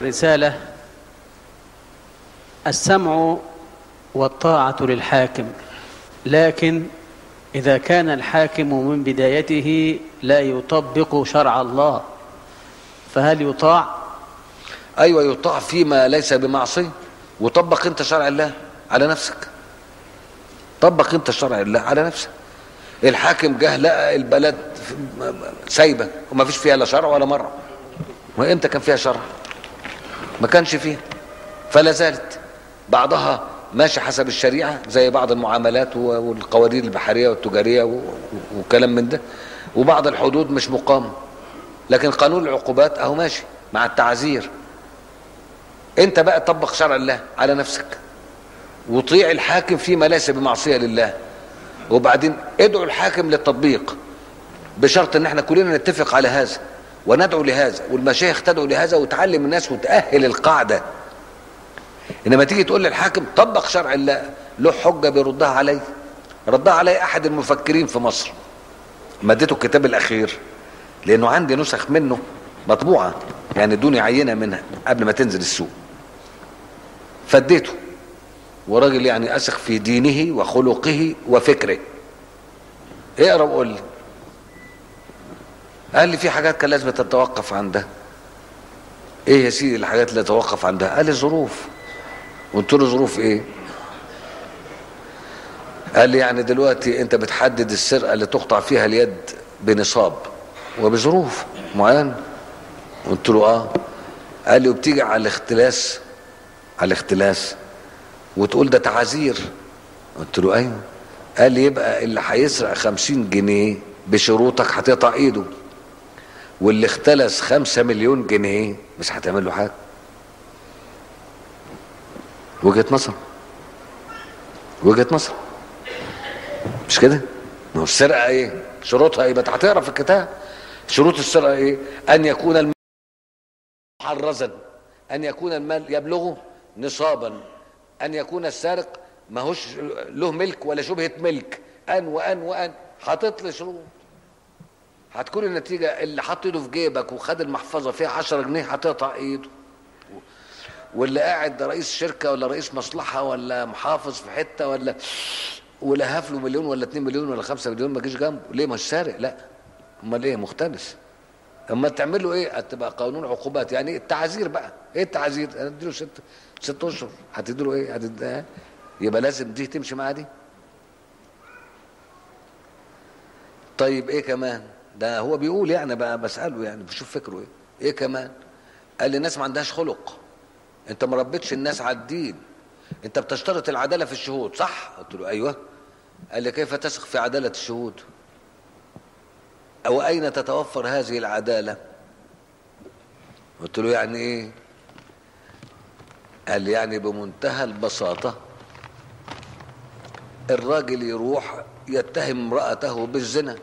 رسالة السمع والطاعة للحاكم لكن إذا كان الحاكم من بدايته لا يطبق شرع الله فهل يطاع ايوه يطاع فيما ليس بمعصيه وطبق انت شرع الله على نفسك طبق انت شرع الله على نفسك الحاكم جه لقى البلد سايبه وما فيش فيها لا شرع ولا مره وامتى كان فيها شرع ما كانش فيها فلا زالت بعضها ماشي حسب الشريعه زي بعض المعاملات والقوانين البحريه والتجاريه وكلام من ده وبعض الحدود مش مقامه لكن قانون العقوبات اهو ماشي مع التعزير انت بقى طبق شرع الله على نفسك وطيع الحاكم فيما ليس بمعصيه لله وبعدين ادعو الحاكم للتطبيق بشرط ان احنا كلنا نتفق على هذا وندعو لهذا والمشايخ تدعو لهذا وتعلم الناس وتأهل القاعدة انما تيجي تقول للحاكم طبق شرع الله له حجة بيردها علي ردها علي احد المفكرين في مصر مدته الكتاب الاخير لانه عندي نسخ منه مطبوعة يعني ادوني عينة منها قبل ما تنزل السوق فديته وراجل يعني اثق في دينه وخلقه وفكره اقرا وقول لي قال لي في حاجات كان لازم تتوقف عندها ايه يا سيدي الحاجات اللي تتوقف عندها قال لي ظروف قلت له ظروف ايه قال لي يعني دلوقتي انت بتحدد السرقه اللي تقطع فيها اليد بنصاب وبظروف معينه قلت له اه قال لي وبتيجي على الاختلاس على الاختلاس وتقول ده تعازير قلت له ايوه قال لي يبقى اللي هيسرق خمسين جنيه بشروطك هتقطع ايده واللي اختلس خمسة مليون جنيه مش هتعمل له حاجة وجهة نظر وجهة نظر مش كده ما هو السرقة ايه شروطها ايه بقى هتقرا في الكتاب شروط السرقة ايه ان يكون المال محرزا ان يكون المال يبلغه نصابا ان يكون السارق ماهوش له ملك ولا شبهة ملك ان وان وان حاطط لي شروط هتكون النتيجة اللي حط ايده في جيبك وخد المحفظة فيها 10 جنيه هتقطع ايده واللي قاعد ده رئيس شركة ولا رئيس مصلحة ولا محافظ في حتة ولا ولا هاف له مليون ولا 2 مليون ولا 5 مليون ما جيش جنبه ليه مش سارق لا امال ايه مختلس اما تعمل له ايه هتبقى قانون عقوبات يعني ايه التعزير بقى ايه التعزير هتديله ست ست اشهر هتديله ايه هتديله يبقى لازم دي تمشي معاه دي طيب ايه كمان ده هو بيقول يعني بقى بساله يعني بشوف فكره ايه ايه كمان قال لي الناس ما عندهاش خلق انت ما ربيتش الناس على الدين انت بتشترط العداله في الشهود صح قلت له ايوه قال لي كيف تثق في عداله الشهود او اين تتوفر هذه العداله قلت له يعني ايه قال لي يعني بمنتهى البساطه الراجل يروح يتهم امرأته بالزنا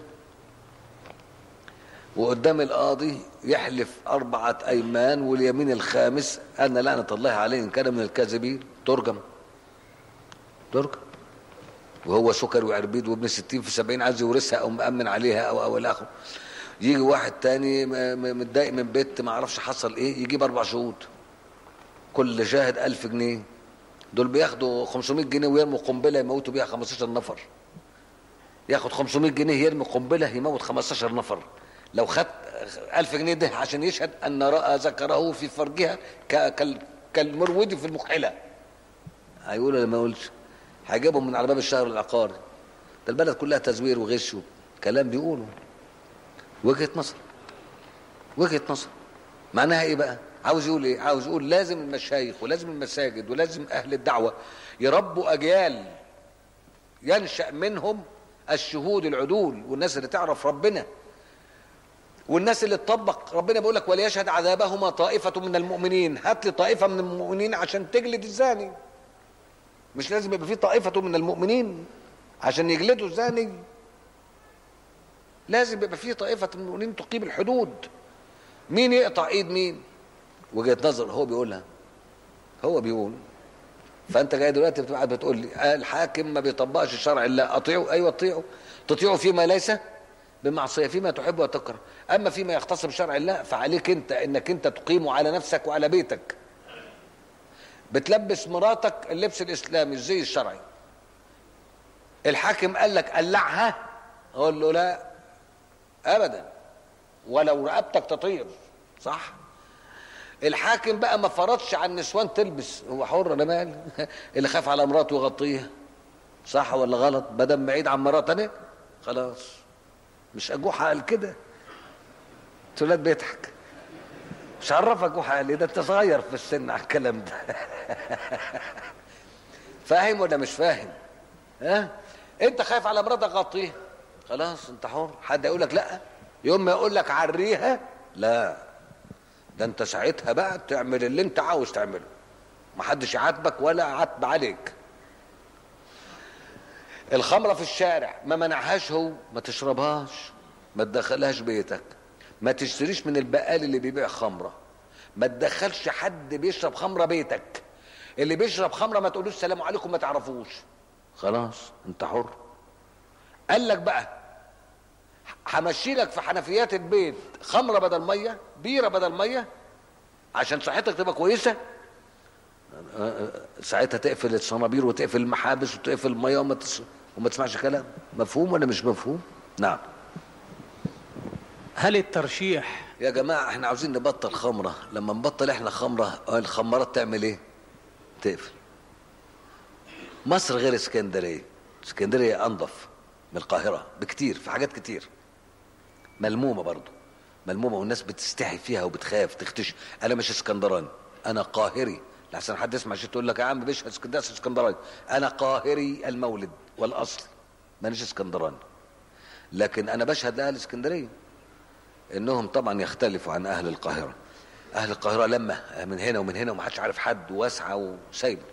وقدام القاضي يحلف أربعة أيمان واليمين الخامس أن لعنة الله عليه إن كان من الكاذبين ترجم ترجم وهو سكر وعربيد وابن ستين في سبعين عايز يورثها أو مأمن عليها أو أو الآخر يجي واحد تاني متضايق من بيت ما عرفش حصل إيه يجيب أربع شهود كل شاهد ألف جنيه دول بياخدوا 500 جنيه ويرموا قنبله يموتوا بيها 15 نفر ياخد 500 جنيه يرمي قنبله يموت 15 نفر لو خد 1000 جنيه ده عشان يشهد ان راى ذكره في فرجها كالمرود في المكحله هيقول ولا ما يقولش هيجيبهم من على باب الشهر العقاري ده البلد كلها تزوير وغش كلام بيقولوا وجهه نظر وجهه نظر معناها ايه بقى عاوز يقول ايه عاوز يقول لازم المشايخ ولازم المساجد ولازم اهل الدعوه يربوا اجيال ينشا منهم الشهود العدول والناس اللي تعرف ربنا والناس اللي تطبق ربنا بيقول لك وليشهد عذابهما طائفه من المؤمنين هات لي طائفه من المؤمنين عشان تجلد الزاني مش لازم يبقى في طائفه من المؤمنين عشان يجلدوا الزاني لازم يبقى في طائفه من المؤمنين تقيم الحدود مين يقطع ايد مين وجهه نظر هو بيقولها هو بيقول فانت جاي دلوقتي بتبقى بتقول لي الحاكم ما بيطبقش الشرع الا اطيعه ايوه اطيعه تطيعه فيما ليس بمعصيه فيما تحب وتكره اما فيما يختص بشرع الله فعليك انت انك انت تقيمه على نفسك وعلى بيتك بتلبس مراتك اللبس الاسلامي الزي الشرعي الحاكم قال لك قلعها اقول له لا ابدا ولو رقبتك تطير صح الحاكم بقى ما فرضش على النسوان تلبس هو حر انا مالي اللي خاف على مراته يغطيها صح ولا غلط بدل بعيد عن مراته انا خلاص مش اجوحه قال كده تولاد بيضحك مش عرفك اجوحه قال إيه؟ ده انت صغير في السن على الكلام ده فاهم ولا مش فاهم ها انت خايف على مراتك غطيها خلاص انت حر حد يقول لك لا يوم ما يقول لك عريها لا ده انت ساعتها بقى تعمل اللي انت عاوز تعمله محدش يعاتبك ولا عاتب عليك الخمرة في الشارع ما منعهاش هو ما تشربهاش ما تدخلهاش بيتك ما تشتريش من البقال اللي بيبيع خمرة ما تدخلش حد بيشرب خمرة بيتك اللي بيشرب خمرة ما تقولوش سلام عليكم ما تعرفوش خلاص انت حر قال لك بقى همشي لك في حنفيات البيت خمره بدل ميه بيره بدل ميه عشان صحتك تبقى كويسه ساعتها تقفل الصنابير وتقفل المحابس وتقفل الميه وما, تس... وما تسمعش كلام مفهوم ولا مش مفهوم نعم هل الترشيح يا جماعه احنا عاوزين نبطل خمره لما نبطل احنا خمره الخمارات تعمل ايه تقفل مصر غير اسكندريه اسكندريه انظف من القاهره بكتير في حاجات كتير ملمومه برضو ملمومه والناس بتستحي فيها وبتخاف تختش انا مش اسكندراني انا قاهري لحسن حد يسمع شيء تقول لك يا عم بيش اسكندريه اسكندراني انا قاهري المولد والاصل مانيش اسكندراني لكن انا بشهد لاهل اسكندريه انهم طبعا يختلفوا عن اهل القاهره اهل القاهره لما من هنا ومن هنا ومحدش عارف حد واسعه وسايبه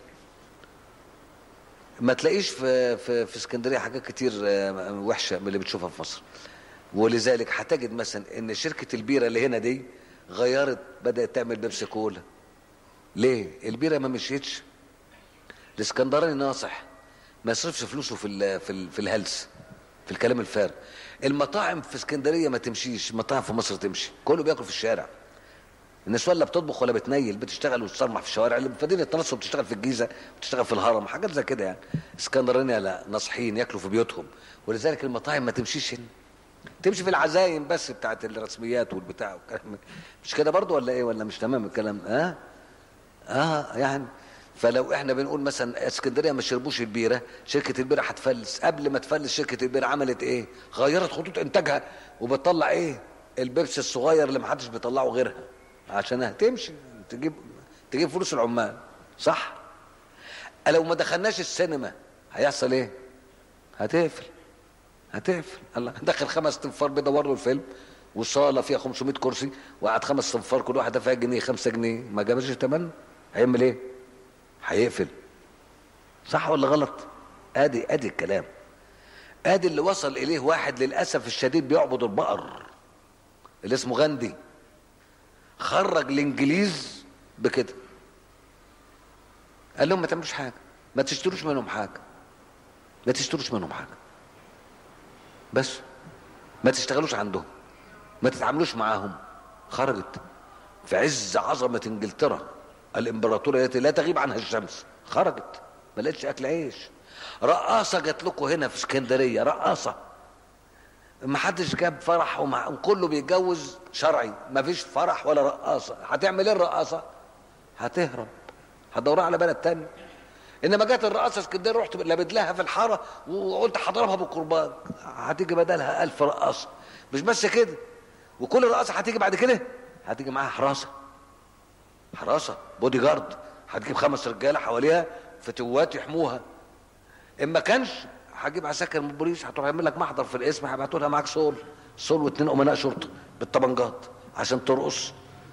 ما تلاقيش في في في اسكندريه حاجات كتير وحشه من اللي بتشوفها في مصر ولذلك هتجد مثلا ان شركه البيره اللي هنا دي غيرت بدات تعمل بيبسي كولا ليه البيره ما مشيتش الاسكندراني ناصح ما يصرفش فلوسه في ال في ال في الهلس في الكلام الفارغ المطاعم في اسكندريه ما تمشيش المطاعم في مصر تمشي كله بياكل في الشارع النسوان لا بتطبخ ولا بتنيل بتشتغل وتصرمح في الشوارع اللي في مدينه نصر بتشتغل في الجيزه بتشتغل في الهرم حاجات زي كده يعني اسكندرانيه لا ناصحين ياكلوا في بيوتهم ولذلك المطاعم ما تمشيش هنا تمشي في العزايم بس بتاعت الرسميات والبتاع والكلام مش كده برضو ولا ايه ولا مش تمام الكلام اه اه يعني فلو احنا بنقول مثلا اسكندريه ما شربوش البيره شركه البيره هتفلس قبل ما تفلس شركه البيره عملت ايه غيرت خطوط انتاجها وبتطلع ايه البيبسي الصغير اللي ما حدش بيطلعه غيرها عشان تمشي تجيب تجيب فلوس العمال صح لو ما دخلناش السينما هيحصل ايه هتقفل هتقفل الله دخل خمس تنفار بيدور له الفيلم والصاله فيها 500 كرسي وقعد خمس تنفار كل واحد دافع جنيه 5 جنيه ما جابش ثمن هيعمل ايه هيقفل صح ولا غلط ادي ادي الكلام ادي اللي وصل اليه واحد للاسف الشديد بيعبد البقر اللي اسمه غاندي خرج الانجليز بكده قال لهم ما تعملوش حاجه ما تشتروش منهم حاجه ما تشتروش منهم حاجه بس ما تشتغلوش عندهم ما تتعاملوش معاهم خرجت في عز عظمه انجلترا الامبراطوريه التي لا تغيب عنها الشمس خرجت ما لقتش اكل عيش رقاصه جات لكم هنا في اسكندريه رقاصه ما حدش جاب فرح ومع كله بيتجوز شرعي ما فيش فرح ولا رقاصه هتعمل ايه الرقاصه هتهرب هتدورها على بلد تاني انما جت الرقاصه اسكندريه رحت لابد لها في الحاره وقلت هضربها بالقربان هتيجي بدلها ألف رقاصه مش بس كده وكل رقاصه هتيجي بعد كده هتيجي معاها حراسه حراسه بودي جارد هتجيب خمس رجاله حواليها فتوات يحموها ان ما كانش هجيب عساكر من البوليس هتروح يعمل لك محضر في الاسم هيبعتوا لها معاك سول سول واثنين امناء شرطه بالطبنجات عشان ترقص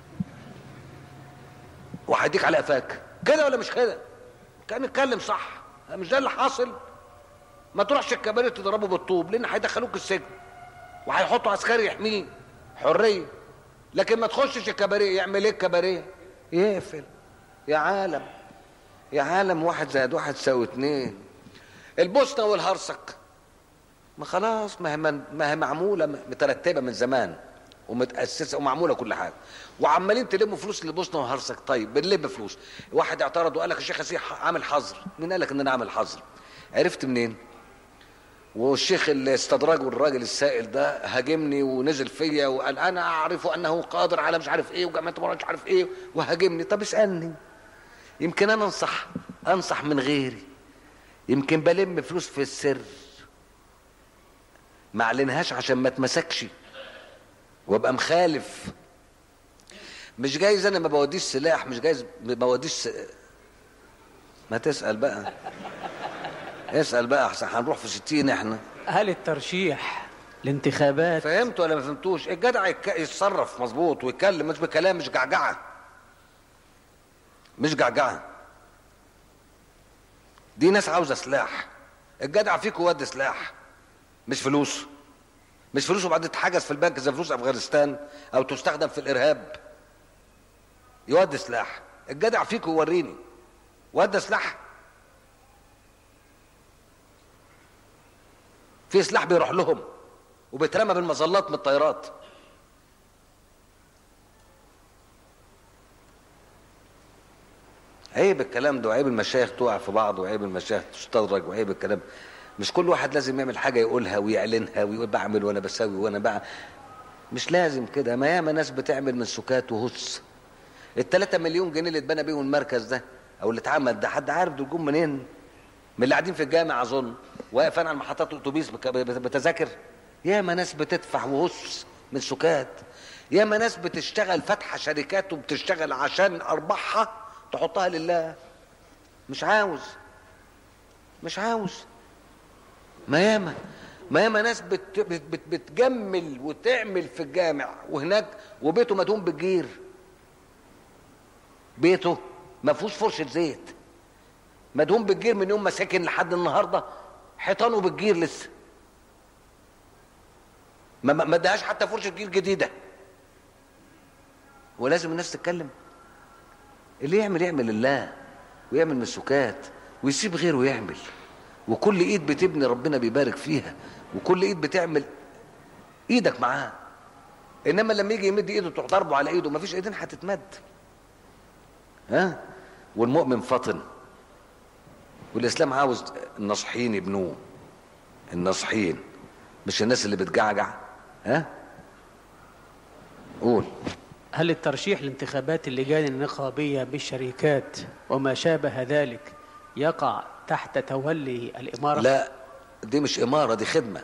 وهيديك على قفاك كده ولا مش كده؟ كان نتكلم صح مش ده اللي حاصل ما تروحش الكباريه تضربه بالطوب لان هيدخلوك السجن وهيحطوا عسكري يحميه حريه لكن ما تخشش الكباريه يعمل ايه الكباريه؟ يقفل يا عالم يا عالم واحد زائد واحد يساوي اتنين البوسنه والهرسك ما خلاص ما هي ما هي معموله مترتبه من زمان ومتاسسه ومعموله كل حاجه وعمالين تلموا فلوس لبوسنا وهرسك طيب بنلم فلوس واحد اعترض وقال لك الشيخ ياسين عامل حظر مين قال لك ان انا عامل حظر عرفت منين والشيخ اللي استدرجه الراجل السائل ده هاجمني ونزل فيا وقال انا اعرف انه قادر على مش عارف ايه وجماعه مش عارف ايه وهاجمني طب اسالني يمكن انا انصح انصح من غيري يمكن بلم فلوس في السر ما اعلنهاش عشان ما اتمسكش وابقى مخالف مش جايز انا ما بوديش سلاح مش جايز ما بوديش س... ما تسال بقى اسال بقى احسن هنروح في ستين احنا هل الترشيح الانتخابات فهمت ولا ما فهمتوش الجدع يك- يتصرف مظبوط ويتكلم مش بكلام مش جعجعه مش جعجعه دي ناس عاوزه سلاح الجدع فيكم ودي سلاح مش فلوس مش فلوس وبعدين تتحجز في البنك زي فلوس افغانستان او تستخدم في الارهاب يودي سلاح الجدع فيكم يوريني ودى سلاح في سلاح بيروح لهم وبيترمى بالمظلات من الطيارات عيب الكلام ده وعيب المشايخ تقع في بعض وعيب المشايخ تستدرج وعيب الكلام مش كل واحد لازم يعمل حاجه يقولها ويعلنها ويقول بعمل وانا بسوي وانا بعمل مش لازم كده ما ياما ناس بتعمل من سكات وهس التلاتة مليون جنيه اللي اتبنى بيهم المركز ده او اللي اتعمل ده حد عارف دول جم منين من اللي قاعدين في الجامع اظن واقفين على محطات الاتوبيس بك- بتذاكر ياما ناس بتدفع وهس من سكات ياما ناس بتشتغل فاتحه شركات وبتشتغل عشان ارباحها تحطها لله مش عاوز مش عاوز ما ياما ما ياما ناس بت بت بت بتجمل وتعمل في الجامع وهناك وبيته مدهون بالجير بيته ما فيهوش فرشه زيت مدهون بالجير من يوم ما سكن لحد النهارده حيطانه بالجير لسه ما ما ما ادهاش حتى فرشه جير جديده ولازم الناس تتكلم اللي يعمل يعمل لله ويعمل من سكات ويسيب غيره يعمل وكل ايد بتبني ربنا بيبارك فيها وكل ايد بتعمل ايدك معاه انما لما يجي يمد ايده تروح ضربه على ايده مفيش ايدين هتتمد ها والمؤمن فطن والاسلام عاوز الناصحين يبنوه الناصحين مش الناس اللي بتجعجع ها قول هل الترشيح لانتخابات اللجان النقابية بالشركات وما شابه ذلك يقع تحت تولي الإمارة؟ لا دي مش إمارة دي خدمة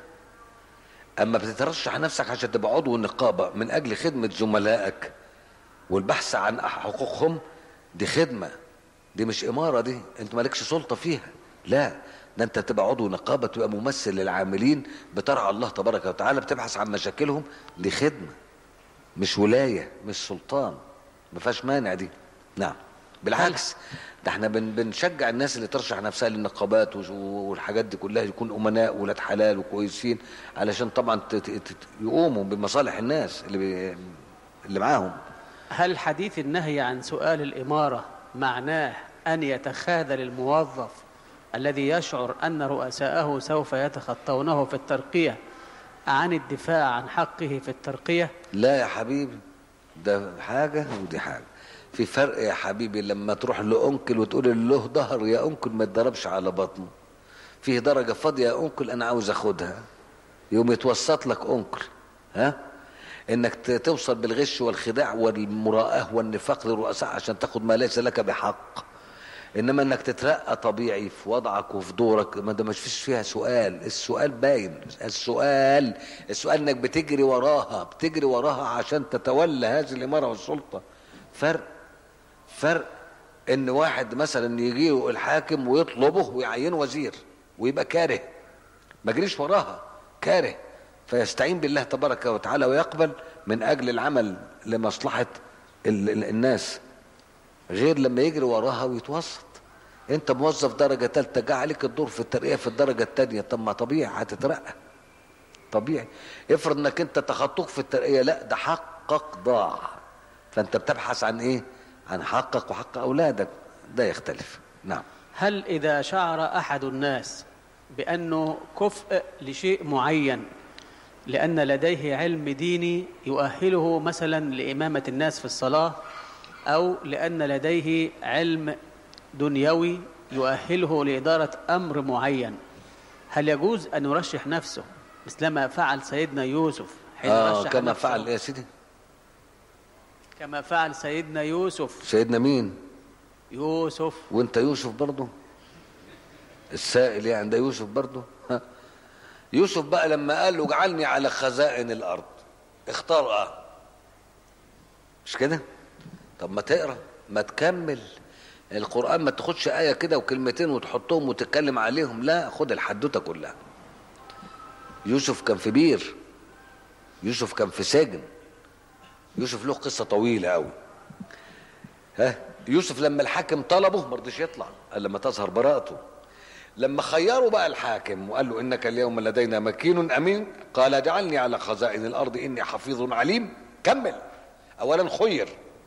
أما بتترشح نفسك عشان تبقى عضو النقابة من أجل خدمة زملائك والبحث عن حقوقهم دي خدمة دي مش إمارة دي أنت مالكش سلطة فيها لا ده أنت تبقى عضو نقابة تبقى ممثل للعاملين بترعى الله تبارك وتعالى بتبحث عن مشاكلهم دي خدمة مش ولاية مش سلطان ما فيهاش مانع دي نعم بالعكس ده احنا بن بنشجع الناس اللي ترشح نفسها للنقابات وش- والحاجات دي كلها يكون امناء ولاد حلال وكويسين علشان طبعا ت- ت- ت- يقوموا بمصالح الناس اللي بي اللي معاهم هل حديث النهي عن سؤال الإمارة معناه أن يتخاذل الموظف الذي يشعر أن رؤساءه سوف يتخطونه في الترقية عن الدفاع عن حقه في الترقية لا يا حبيبي ده حاجة ودي حاجة في فرق يا حبيبي لما تروح لأنكل وتقول له ظهر يا أنكل ما تضربش على بطنه فيه درجة فاضية يا أنكل أنا عاوز أخدها يوم يتوسط لك أنكل ها إنك ت- توصل بالغش والخداع والمراءة والنفاق للرؤساء عشان تاخد ما ليس لك بحق انما انك تترقى طبيعي في وضعك وفي دورك ما ده مش فيش فيها سؤال السؤال باين السؤال السؤال انك بتجري وراها بتجري وراها عشان تتولى هذه الاماره والسلطه فرق فرق ان واحد مثلا يجي الحاكم ويطلبه ويعينه وزير ويبقى كاره ما جريش وراها كاره فيستعين بالله تبارك وتعالى ويقبل من اجل العمل لمصلحه ال- ال- الناس غير لما يجري وراها ويتوسط انت موظف درجه ثالثه جه عليك الدور في الترقيه في الدرجه الثانيه طب ما طبيعي هتترقى طبيعي افرض انك انت تخطوك في الترقيه لا ده حقك ضاع فانت بتبحث عن ايه عن حقك وحق اولادك ده يختلف نعم هل إذا شعر أحد الناس بأنه كفء لشيء معين لأن لديه علم ديني يؤهله مثلا لإمامة الناس في الصلاة أو لأن لديه علم دنيوي يؤهله لإدارة أمر معين هل يجوز أن يرشح نفسه مثلما فعل سيدنا يوسف حين آه رشح كما نفسه فعل إيه يا سيدي كما فعل سيدنا يوسف سيدنا مين يوسف وانت يوسف برضه السائل يعني ده يوسف برضه ها. يوسف بقى لما قال له اجعلني على خزائن الارض اختار اه مش كده طب ما تقرا ما تكمل القران ما تاخدش ايه كده وكلمتين وتحطهم وتتكلم عليهم لا خد الحدوته كلها يوسف كان في بير يوسف كان في سجن يوسف له قصه طويله قوي ها يوسف لما الحاكم طلبه ما رضيش يطلع قال لما تظهر براءته لما خيروا بقى الحاكم وقال له انك اليوم لدينا مكين امين قال اجعلني على خزائن الارض اني حفيظ عليم كمل اولا خير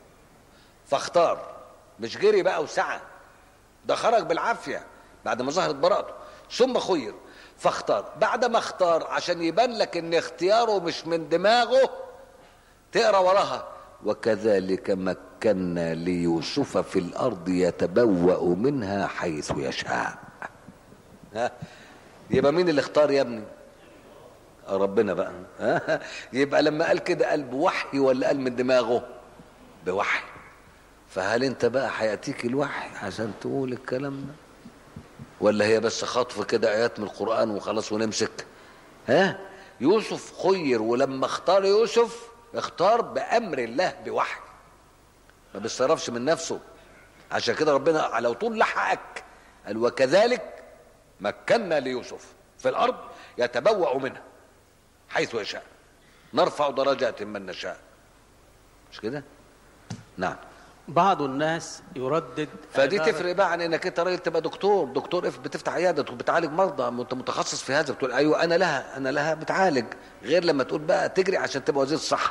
فاختار مش جري بقى وسعى ده خرج بالعافيه بعد ما ظهرت براءته ثم خير فاختار بعد ما اختار عشان يبان لك ان اختياره مش من دماغه تقرا وراها وكذلك مكنا ليوسف في الارض يتبوأ منها حيث يشاء ها يبقى مين اللي اختار يا ابني آه ربنا بقى ها يبقى لما قال كده قال بوحي ولا قال من دماغه بوحي فهل انت بقى هياتيك الوحي عشان تقول الكلام ده ولا هي بس خطف كده ايات من القران وخلاص ونمسك ها يوسف خير ولما اختار يوسف اختار بامر الله بوحي ما بيتصرفش من نفسه عشان كده ربنا على طول لحقك قال وكذلك مكنا ليوسف في الارض يتبوأ منها حيث يشاء نرفع درجات من نشاء مش كده نعم بعض الناس يردد فدي عبارة- تفرق بقى عن انك انت راجل تبقى دكتور دكتور اف بتفتح عياده بتعالج مرضى انت متخصص في هذا بتقول ايوه انا لها انا لها بتعالج غير لما تقول بقى تجري عشان تبقى وزير الصحه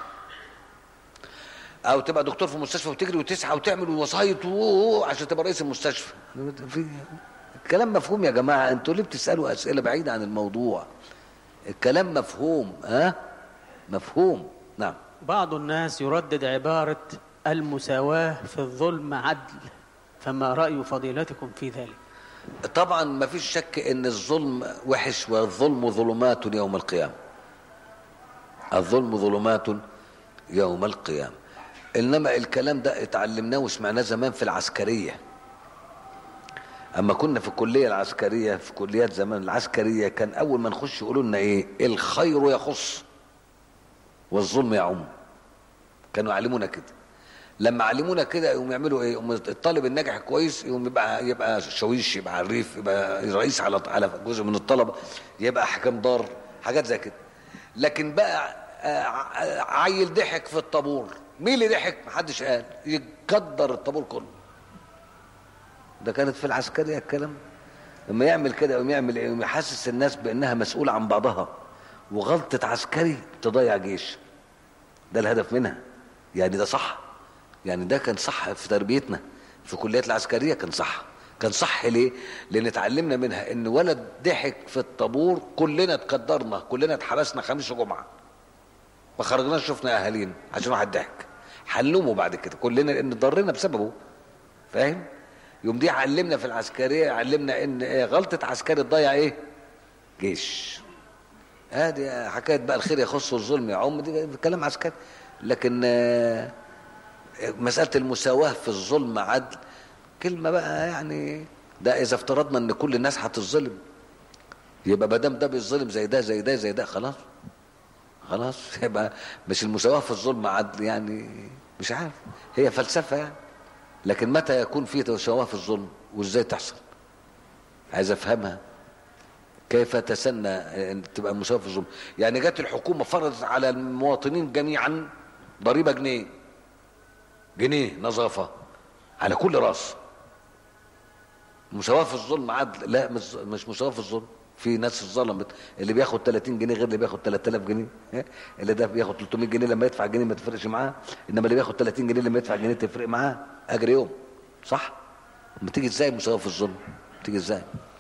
او تبقى دكتور في مستشفى وتجري وتسعى وتعمل وسايط و- عشان تبقى رئيس المستشفى في الكلام مفهوم يا جماعه انتوا ليه بتسالوا اسئله بعيده عن الموضوع الكلام مفهوم ها مفهوم نعم بعض الناس يردد عبارة المساواة في الظلم عدل فما رأي فضيلتكم في ذلك طبعا ما فيش شك ان الظلم وحش والظلم ظلمات يوم القيامة الظلم ظلمات يوم القيامة انما الكلام ده اتعلمناه وسمعناه زمان في العسكرية اما كنا في الكلية العسكرية في كليات زمان العسكرية كان اول ما نخش يقولوا لنا ايه الخير يخص والظلم يعم كانوا يعلمونا كده لما علمونا كده يقوم يعملوا ايه يقوم الطالب الناجح كويس يقوم يبقى يبقى شاويش يبقى عريف يبقى رئيس على على جزء من الطلبه يبقى حكم دار حاجات زي كده لكن بقى آه، ع- عيل ضحك في الطابور مين اللي ضحك محدش قال يقدر الطابور كله ده كانت في العسكريه الكلام لما يعمل كده يقوم يعمل ايه يقوم يحسس الناس بانها مسؤوله عن بعضها وغلطه عسكري تضيع جيش ده الهدف منها يعني ده صح يعني ده كان صح في تربيتنا في كليات العسكرية كان صح كان صح ليه لان اتعلمنا منها ان ولد ضحك في الطابور كلنا اتقدرنا كلنا اتحبسنا خميس وجمعة ما خرجناش شفنا اهالينا عشان واحد ضحك حلمه بعد كده كلنا لان ضرنا بسببه فاهم يوم دي علمنا في العسكرية علمنا ان إيه غلطة عسكري تضيع ايه جيش ادي حكايه بقى الخير يخص والظلم يعم دي كلام عسكري لكن آه، مساله المساواه في الظلم عدل كلمه بقى يعني ده اذا افترضنا ان كل الناس هتظلم يبقى ما دام ده بيظلم زي ده زي ده زي ده خلاص خلاص يبقى مش المساواه في الظلم عدل يعني مش عارف هي فلسفه يعني لكن متى يكون في مساواه في الظلم وازاي تحصل عايز افهمها كيف تسنى ان تبقى مساواه في الظلم يعني جت الحكومه فرضت على المواطنين جميعا ضريبه جنيه جنيه نظافه على كل راس مساواه في الظلم عدل لا مش مش مساواه في الظلم في ناس اتظلمت اللي بياخد 30 جنيه غير اللي بياخد 3000 جنيه ها؟ اللي ده بياخد 300 جنيه لما يدفع جنيه ما تفرقش معاه انما اللي بياخد 30 جنيه لما يدفع جنيه تفرق معاه اجر يوم صح؟ ما تيجي ازاي مساواه في الظلم؟ تيجي ازاي؟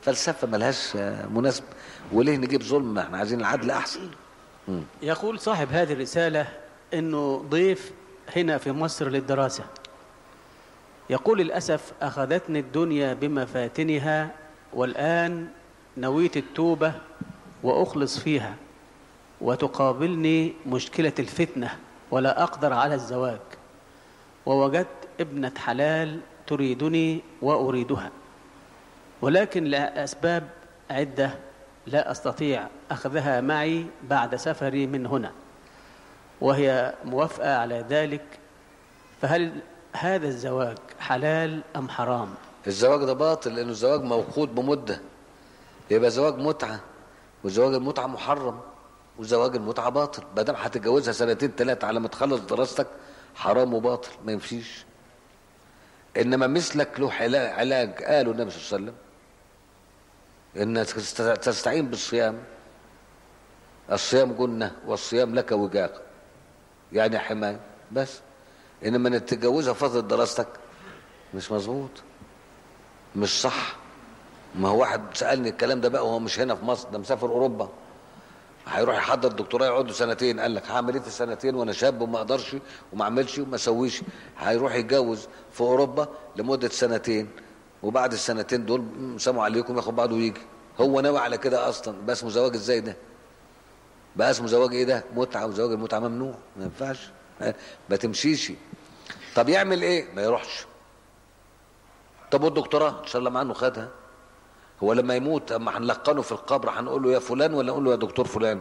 فلسفه ملهاش آه، مناسبه وليه نجيب ظلم ما احنا عايزين العدل احسن مم. يقول صاحب هذه الرسالة أنه ضيف هنا في مصر للدراسة يقول للأسف أخذتني الدنيا بمفاتنها والآن نويت التوبة وأخلص فيها وتقابلني مشكلة الفتنة ولا أقدر على الزواج ووجدت ابنة حلال تريدني وأريدها ولكن لأسباب عدة لا أستطيع أخذها معي بعد سفري من هنا وهي موافقة على ذلك فهل هذا الزواج حلال أم حرام الزواج ده باطل لانه الزواج موقوت بمده يبقى زواج متعه وزواج المتعه محرم وزواج المتعه باطل ما دام هتتجوزها سنتين ثلاثه على ما تخلص دراستك حرام وباطل ما يمشيش انما مثلك له حلا- علاج قاله النبي صلى الله عليه وسلم ان تست- تستعين بالصيام الصيام جنه والصيام لك وجاق يعني حمايه بس انما انك تتجوزها في فتره دراستك مش مظبوط مش صح ما هو واحد سالني الكلام ده بقى وهو مش هنا في مصر ده مسافر اوروبا هيروح يحضر دكتوراه يقعد له سنتين قال لك هعمل ايه في السنتين وانا شاب وما اقدرش وما اعملش وما اسويش هيروح يتجوز في اوروبا لمده سنتين وبعد السنتين دول م، سلام عليكم ياخد بعضه ويجي هو ناوي على كده اصلا بقى اسمه زواج ازاي ده بقى اسمه زواج ايه ده متعه وزواج المتعه ممنوع ما ينفعش ها، ما تمشيش طب يعمل ايه ما يروحش طب والدكتوراه ان شاء الله معاه خدها هو لما يموت اما هنلقنه في القبر هنقول له يا فلان ولا نقول له يا دكتور فلان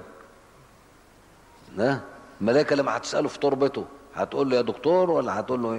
ها الملائكه لما هتساله في تربته هتقول له يا دكتور ولا هتقول له ايه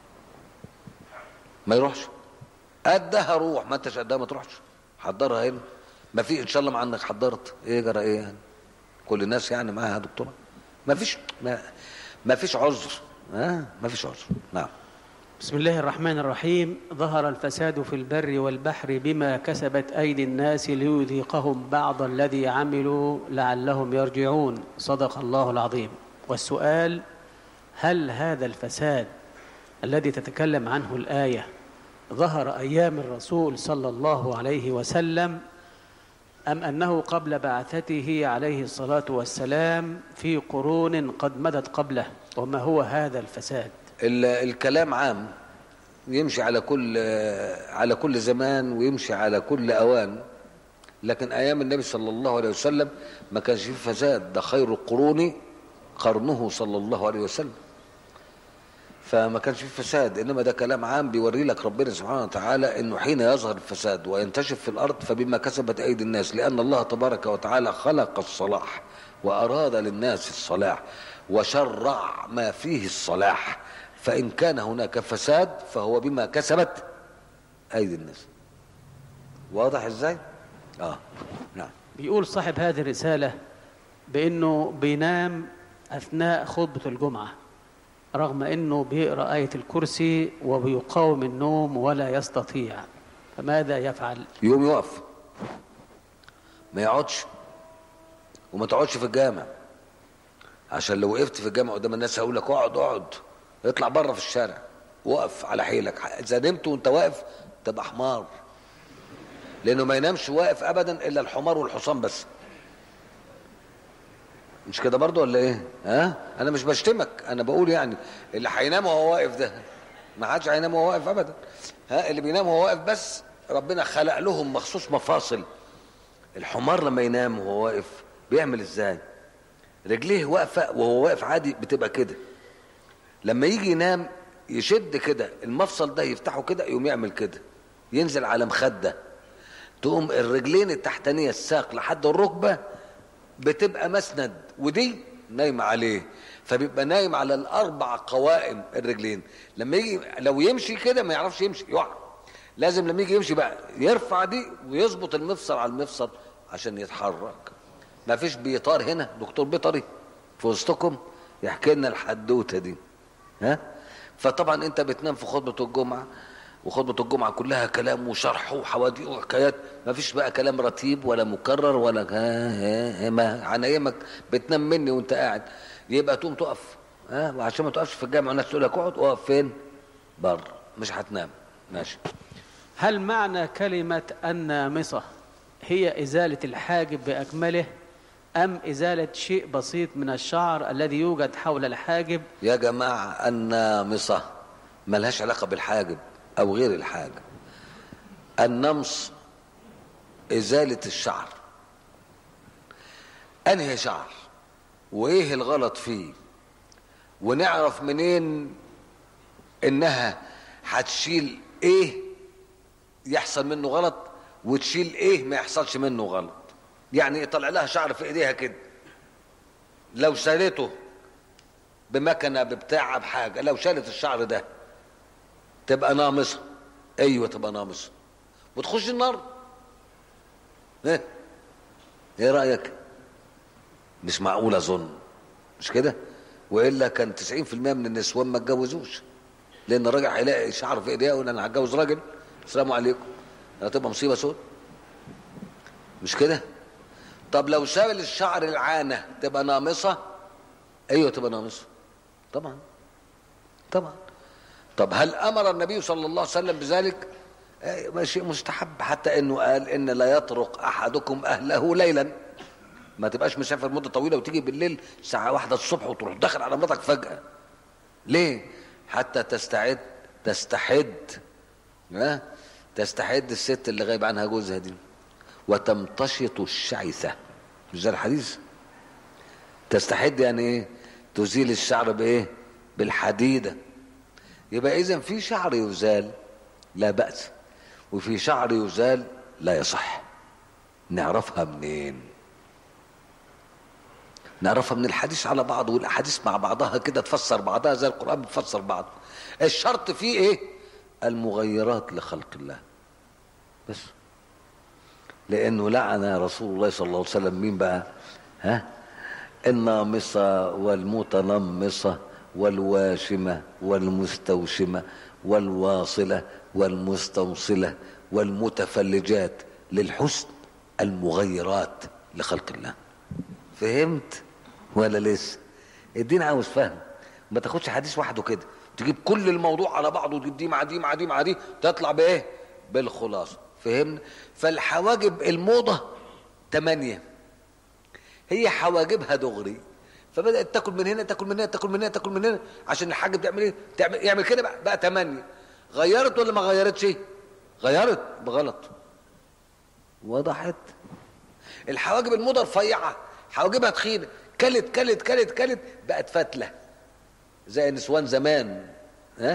ما يروحش قدها روح ما انتش قدها ما تروحش حضرها هنا ما في ان شاء الله مع انك حضرت ايه جرى ايه يعني كل الناس يعني معاها دكتوراه ما فيش ما, ما فيش عذر ها ما فيش عذر نعم بسم الله الرحمن الرحيم ظهر الفساد في البر والبحر بما كسبت أيدي الناس ليذيقهم بعض الذي عملوا لعلهم يرجعون صدق الله العظيم والسؤال هل هذا الفساد الذي تتكلم عنه الآية ظهر أيام الرسول صلى الله عليه وسلم أم أنه قبل بعثته عليه الصلاة والسلام في قرون قد مدت قبله وما هو هذا الفساد ال- الكلام عام يمشي على كل على كل زمان ويمشي على كل اوان لكن ايام النبي صلى الله عليه وسلم ما كانش فيه فساد ده خير القرون قرنه صلى الله عليه وسلم فما كانش فيه فساد انما ده كلام عام بيوري لك ربنا سبحانه وتعالى انه حين يظهر الفساد وينتشر في الارض فبما كسبت ايدي الناس لان الله تبارك وتعالى خلق الصلاح واراد للناس الصلاح وشرع ما فيه الصلاح فان كان هناك فساد فهو بما كسبت ايدي الناس واضح ازاي اه نعم بيقول صاحب هذه الرسالة بأنه بينام أثناء خطبة الجمعة رغم أنه بيقرأ آية الكرسي وبيقاوم النوم ولا يستطيع فماذا يفعل؟ يوم يقف ما يقعدش وما تقعدش في الجامع عشان لو وقفت في الجامع قدام الناس هقول لك اقعد اقعد اطلع بره في الشارع وقف على حيلك اذا نمت وانت واقف تبقى حمار لانه ما ينامش واقف ابدا الا الحمار والحصان بس مش كده برضو ولا ايه ها انا مش بشتمك انا بقول يعني اللي هينام وهو واقف ده ما حدش هينام وهو واقف ابدا ها اللي بينام وهو واقف بس ربنا خلق لهم مخصوص مفاصل الحمار لما ينام وهو واقف بيعمل ازاي رجليه واقفه وهو واقف عادي بتبقى كده لما يجي ينام يشد كده المفصل ده يفتحه كده يقوم يعمل كده ينزل على مخده تقوم الرجلين التحتانيه الساق لحد الركبه بتبقى مسند ودي نايمه عليه فبيبقى نايم على الاربع قوائم الرجلين لما يجي لو يمشي كده ما يعرفش يمشي يقع لازم لما يجي يمشي بقى يرفع دي ويظبط المفصل على المفصل عشان يتحرك ما فيش بيطار هنا دكتور بيطري في وسطكم يحكي لنا الحدوته دي ها فطبعا انت بتنام في خطبه الجمعه وخطبه الجمعه كلها كلام وشرح وحواديت وحكايات ما فيش بقى كلام رتيب ولا مكرر ولا ها ها ها ما عن ايامك بتنام مني وانت قاعد يبقى تقوم تقف ها وعشان ما تقفش في الجامع الناس تقول لك اقعد اقف فين بره مش هتنام ماشي هل معنى كلمة النامصة هي إزالة الحاجب بأكمله أم إزالة شيء بسيط من الشعر الذي يوجد حول الحاجب يا جماعة النامصة ملهاش علاقة بالحاجب أو غير الحاجب النمص إزالة الشعر أنهي شعر وإيه الغلط فيه ونعرف منين إنها هتشيل إيه يحصل منه غلط وتشيل إيه ما يحصلش منه غلط يعني يطلع لها شعر في إيديها كده لو شالته بمكنة ببتاع بحاجة لو شالت الشعر ده تبقى نامصة ايوه تبقى نامصة وتخش النار ايه ايه رأيك مش معقول اظن مش كده والا كان 90% من النسوان ما اتجوزوش لان الراجل هيلاقي شعر في ايديه يقول انا هتجوز راجل السلام عليكم هتبقى مصيبه سود مش كده طب لو شال الشعر العانه تبقى نامصه ايوه تبقى نامصه طبعا طبعا طب هل امر النبي صلى الله عليه وسلم بذلك آه، شيء مستحب حتى انه قال ان لا يطرق احدكم اهله ليلا ما تبقاش مسافر مده طويله وتيجي بالليل الساعه واحدة الصبح وتروح داخل على مراتك فجاه ليه حتى تستعد تستحد ها تستحد الست اللي غايب عنها جوزها دي وتمتشط الشعثه مش ده الحديث تستحد يعني ايه تزيل الشعر بايه بالحديده يبقى اذا في شعر يزال لا باس وفي شعر يزال لا يصح نعرفها منين نعرفها من الحديث على بعض والاحاديث مع بعضها كده تفسر بعضها زي القران بتفسر بعض الشرط فيه ايه المغيرات لخلق الله بس لانه لعن رسول الله صلى الله عليه وسلم مين بقى ها النامصه والمتنمصه والواشمه والمستوشمه والواصله والمستوصله والمتفلجات للحسن المغيرات لخلق الله فهمت ولا لسه الدين عاوز فهم ما تاخدش حديث وحده كده تجيب كل الموضوع على بعضه وتجيب دي مع دي مع دي مع دي تطلع بايه بالخلاصه فهمنا فالحواجب الموضه تمانية هي حواجبها دغري فبدات تاكل من هنا تاكل من هنا تاكل من هنا تاكل من هنا عشان الحاجب تعمل ايه تعمل يعمل كده بقى بقى تمانية غيرت ولا ما غيرتش غيرت بغلط وضحت الحواجب الموضه رفيعه حواجبها تخينه كلت كلت كلت كلت بقت فتله زي نسوان زمان ها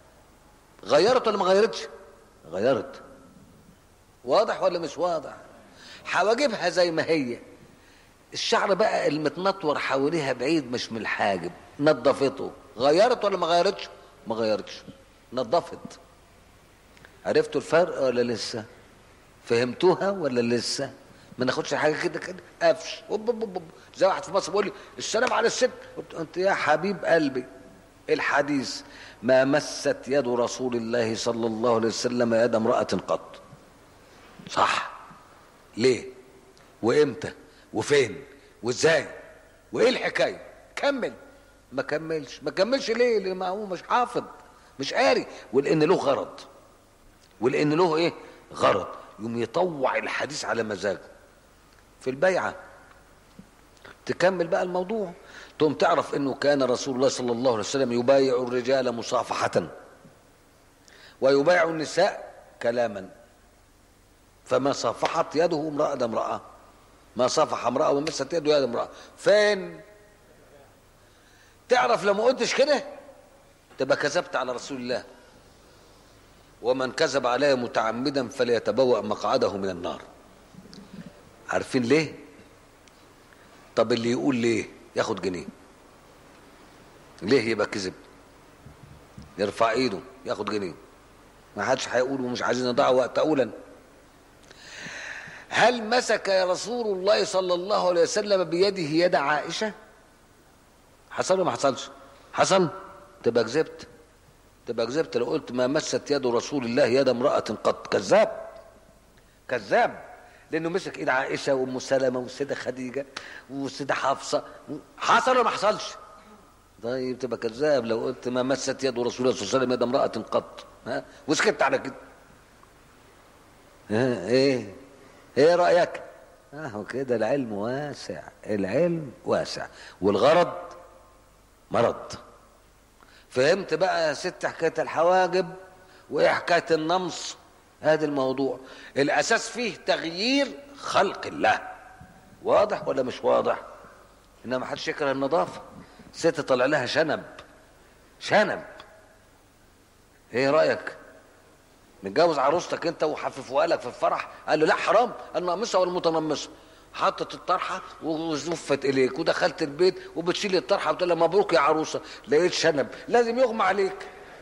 غيرت ولا ما غيرتش غيرت واضح ولا مش واضح حواجبها زي ما هي الشعر بقى المتنطور حواليها بعيد مش من الحاجب نظفته غيرت ولا ما غيرتش ما غيرتش نظفت عرفتوا الفرق ولا لسه فهمتوها ولا لسه ما ناخدش حاجه كده كده قفش أوب أوب أوب. زي واحد في مصر بيقول لي السلام على الست قلت انت يا حبيب قلبي الحديث ما مست يد رسول الله صلى الله عليه وسلم يد امرأة قط صح ليه وامتى وفين وازاي وايه الحكايه كمل ما كملش ما كملش ليه لان ما هو مش حافظ مش قاري ولان له غرض ولان له ايه غرض يوم يطوع الحديث على مزاجه في البيعه تكمل بقى الموضوع تقوم تعرف انه كان رسول الله صلى الله عليه وسلم يبايع الرجال مصافحه ويبايع النساء كلاما فما صافحت يده امرأة امرأة ما صافح امرأة ومست يده يد امرأة فين تعرف لو ما قلتش كده تبقى كذبت على رسول الله ومن كذب علي متعمدا فليتبوأ مقعده من النار عارفين ليه طب اللي يقول ليه ياخد جنيه ليه يبقى كذب يرفع ايده ياخد جنيه ما حدش هيقول ومش عايزين نضيع وقت اولا هل مسك رسول الله صلى الله عليه وسلم بيده يد عائشه حصل ولا ما حصلش حصل تبقى كذبت تبقى كذبت لو قلت ما مست يد رسول الله يد امراه قط كذاب كذاب لانه مسك ايد عائشه وام سلمه والسيده خديجه والسيده حفصه حصل ولا ما حصلش طيب تبقى كذاب لو قلت ما مست يد رسول الله صلى الله عليه وسلم يد امراه قط ها وسكت على كده ها، ايه ايه رايك اهو كده العلم واسع العلم واسع والغرض مرض فهمت بقى يا ست حكايه الحواجب وايه حكايه النمص هذا الموضوع الاساس فيه تغيير خلق الله واضح ولا مش واضح انما ما حدش يكره النظافه ست طلع لها شنب شنب ايه رايك متجوز عروستك انت وحففوها لك في الفرح قال له لا حرام النامصه والمتنمصه حطت الطرحه وزفت اليك ودخلت البيت وبتشيل الطرحه وتقول لها مبروك يا عروسه لقيت شنب لازم يغمى عليك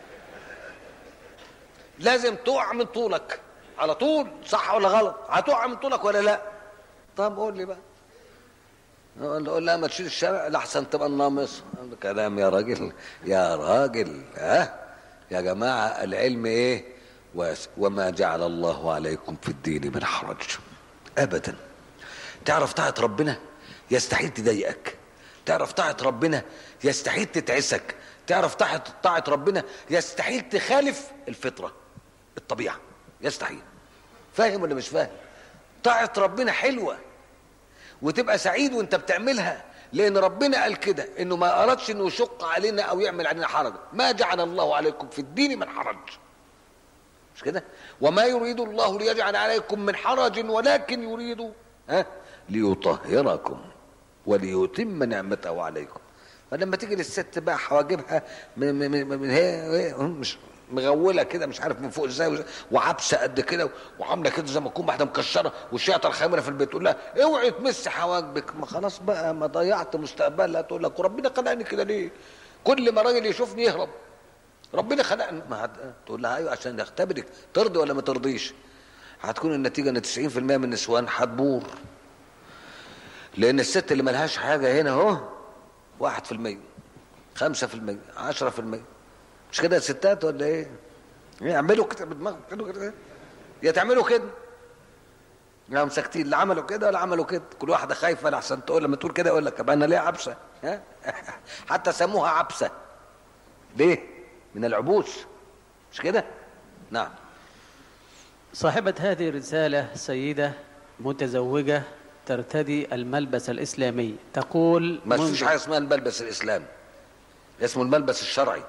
لازم تقع من طولك على طول صح ولا غلط هتقع من طولك ولا لا طب قول لي بقى قول لا ما تشيل الشارع لحسن تبقى النامص كلام يا راجل يا راجل ها يا جماعه العلم ايه واسع وما جعل الله عليكم في الدين من حرج ابدا تعرف طاعه ربنا يستحيل تضايقك تعرف طاعه ربنا يستحيل تتعسك تعرف طاعه طاعه ربنا يستحيل تخالف الفطره الطبيعه يستحيل فاهم ولا مش فاهم طاعه ربنا حلوه وتبقى سعيد وانت بتعملها لان ربنا قال كده انه ما ارادش انه يشق علينا او يعمل علينا حرج ما جعل الله عليكم في الدين من حرج مش كده وما يريد الله ليجعل عليكم من حرج ولكن يريد ها ليطهركم وليتم نعمته عليكم فلما تيجي للست بقى حواجبها من, من, من, من هي مش مغوله كده مش عارف من فوق ازاي وعبسه قد كده وعامله كده زي ما تكون واحده مكشره والشيطه الخامره في البيت تقول لها اوعي تمسي حواجبك ما خلاص بقى ما ضيعت مستقبلها تقول لك وربنا خلقني كده ليه؟ كل ما راجل يشوفني يهرب ربنا خلقني ما هت... تقول لها ايوه عشان يختبرك ترضي ولا ما ترضيش هتكون النتيجه ان 90% من النسوان هتبور لان الست اللي ملهاش حاجه هنا اهو 1% 5% 10% مش كده يا ستات ولا ايه؟ يعملوا كده بدماغهم كده كده يا تعملوا كده لا ساكتين لا عملوا كده ولا عملوا كده كل واحده خايفه لحسن تقول لما تقول كده يقول لك طب انا ليه عبسه؟ ها؟ حتى سموها عبسه ليه؟ من العبوس مش كده؟ نعم صاحبة هذه الرسالة سيدة متزوجة ترتدي الملبس الإسلامي تقول ما منذ- فيش حاجه اسمها الملبس الاسلامي اسمه الملبس الشرعي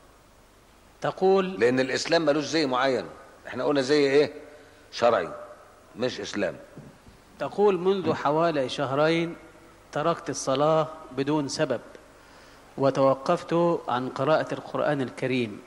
تقول لان الاسلام ملوش زي معين احنا قلنا زي ايه شرعي مش اسلام تقول منذ حوالي شهرين تركت الصلاة بدون سبب وتوقفت عن قراءة القرآن الكريم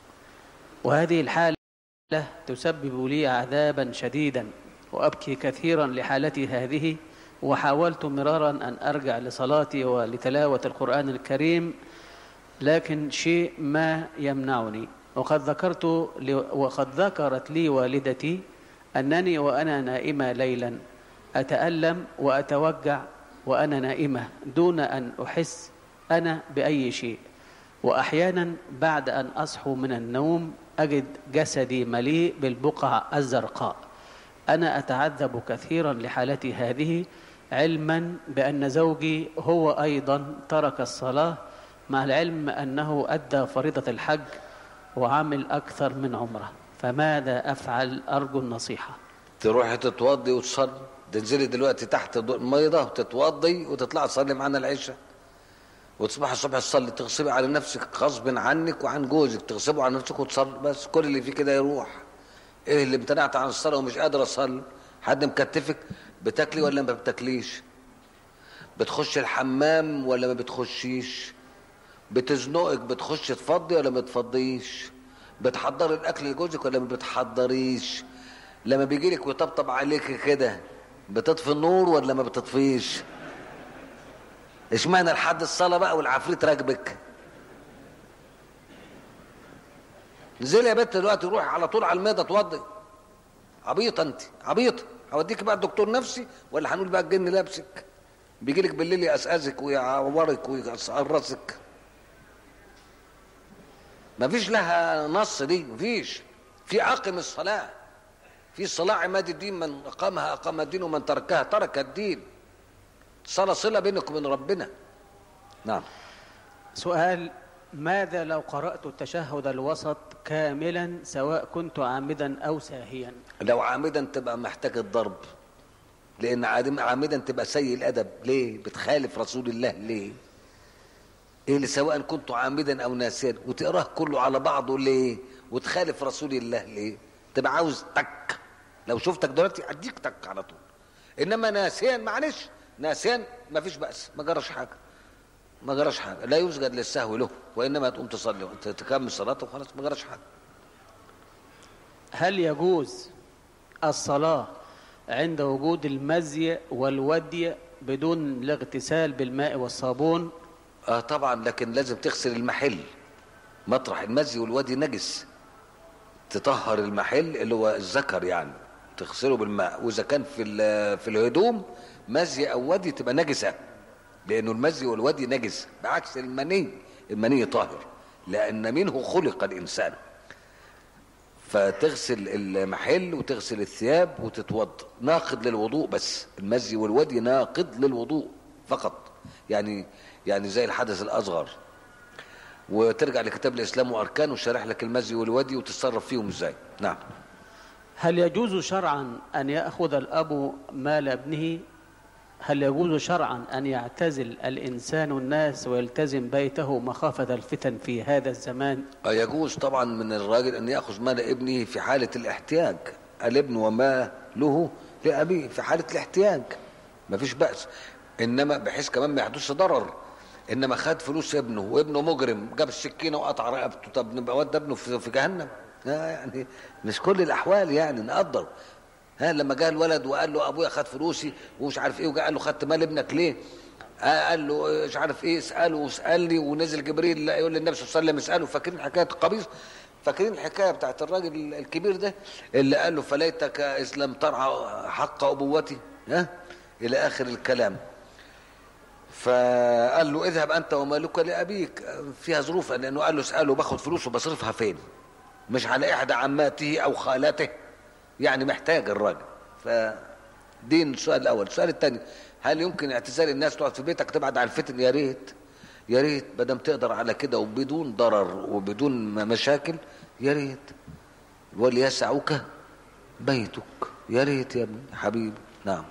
وهذه الحالة تسبب لي عذابا شديدا وأبكي كثيرا لحالتي هذه وحاولت مرارا أن أرجع لصلاتي ولتلاوة القرآن الكريم لكن شيء ما يمنعني وقد ذكرت لي وقد ذكرت لي والدتي أنني وأنا نائمة ليلا أتألم وأتوجع وأنا نائمة دون أن أحس أنا بأي شيء وأحيانا بعد أن أصحو من النوم أجد جسدي مليء بالبقع الزرقاء أنا أتعذب كثيرا لحالتي هذه علما بأن زوجي هو أيضا ترك الصلاة مع العلم أنه أدى فريضة الحج وعمل أكثر من عمره فماذا أفعل أرجو النصيحة تروحي تتوضي وتصلي تنزلي دلوقتي تحت ضوء الميضه وتتوضي وتطلعي تصلي معانا العشاء وتصبحي الصبح تصلي تغصبي على نفسك غصب عنك وعن جوزك تغصبوا على نفسك وتصلي بس كل اللي فيه كده يروح ايه اللي امتنعت عن الصلاه ومش قادر اصلي حد مكتفك بتاكلي ولا ما بتاكليش بتخش الحمام ولا ما بتخشيش بتزنقك بتخش تفضي ولا ما تفضيش بتحضري الاكل لجوزك ولا ما بتحضريش لما بيجي لك ويطبطب عليك كده بتطفي النور ولا ما بتطفيش اشمعنى لحد الصلاه بقى والعفريت راكبك نزلي يا بنت دلوقتي روحي على طول على الميضه توضي عبيطه انت عبيطه هوديك بقى الدكتور نفسي ولا هنقول بقى الجن لابسك بيجي لك بالليل يقزقزك ويعورك ويقرصك مفيش لها نص دي مفيش في اقم الصلاه في الصلاه عماد الدين من اقامها اقام الدين ومن تركها ترك الدين الصلاه صله بينك وبين ربنا نعم سؤال ماذا لو قرأت التشهد الوسط كاملا سواء كنت عامدا أو ساهيا لو عامدا تبقى محتاج الضرب لان عادم- عامدا تبقى سيء الادب ليه بتخالف رسول الله ليه ايه اللي سواء كنت عامدا او ناسيا وتقراه كله على بعضه ليه وتخالف رسول الله ليه تبقى عاوز تك لو شفتك دلوقتي اديك تك على طول انما ناسيا معلش ناسيا ما فيش باس ما جراش حاجه ما جراش حاجه لا يسجد للسهو له وانما تقوم تصلي وانت تكمل صلاتك وخلاص ما جراش حاجه هل يجوز الصلاة عند وجود المزي والودي بدون الاغتسال بالماء والصابون اه طبعا لكن لازم تغسل المحل مطرح المزي والوادي نجس تطهر المحل اللي هو الذكر يعني تغسله بالماء واذا كان في ال- في الهدوم مزي او ودي تبقى نجسه لانه المزي والودي نجس بعكس المني المني طاهر لان منه خلق الانسان فتغسل المحل وتغسل الثياب وتتوضا ناقض للوضوء بس المزي والودي ناقض للوضوء فقط يعني يعني زي الحدث الاصغر وترجع لكتاب الاسلام واركانه وشارح لك المزي والودي وتتصرف فيهم ازاي نعم هل يجوز شرعا أن يأخذ الأب مال ابنه هل يجوز شرعا أن يعتزل الإنسان الناس ويلتزم بيته مخافة الفتن في هذا الزمان آه يجوز طبعا من الراجل ان ياخذ مال ابنه في حاله الاحتياج الابن وما له لابيه في حاله الاحتياج ما فيش باس انما بحيث كمان ما يحدثش ضرر انما خد فلوس ابنه وابنه مجرم جاب السكينه وقطع رقبته طب نبقى ود ابنه في في جهنم لا يعني مش كل الاحوال يعني نقدر ها لما جه الولد وقال له ابويا خد فلوسي ومش عارف ايه وجا قال له خدت مال ابنك ليه آه قال له مش عارف ايه اساله واسالني ونزل جبريل يقول للنبي صلى الله عليه وسلم اساله فاكرين حكايه القبيص فاكرين الحكايه بتاعت الراجل الكبير ده اللي قال له فليتك اذ لم ترعى حق ابوتي ها الى اخر الكلام فقال له اذهب انت ومالك لابيك فيها ظروف لانه قال له اساله باخد فلوسه بصرفها فين مش على احدى عماته او خالاته يعني محتاج الراجل فدي السؤال الاول السؤال الثاني هل يمكن اعتزال الناس تقعد في بيتك تبعد عن الفتن يا ريت يا ريت ما دام تقدر على كده وبدون ضرر وبدون م- مشاكل يا ريت وليسعك بيتك يا ريت يا ابني حبيبي نعم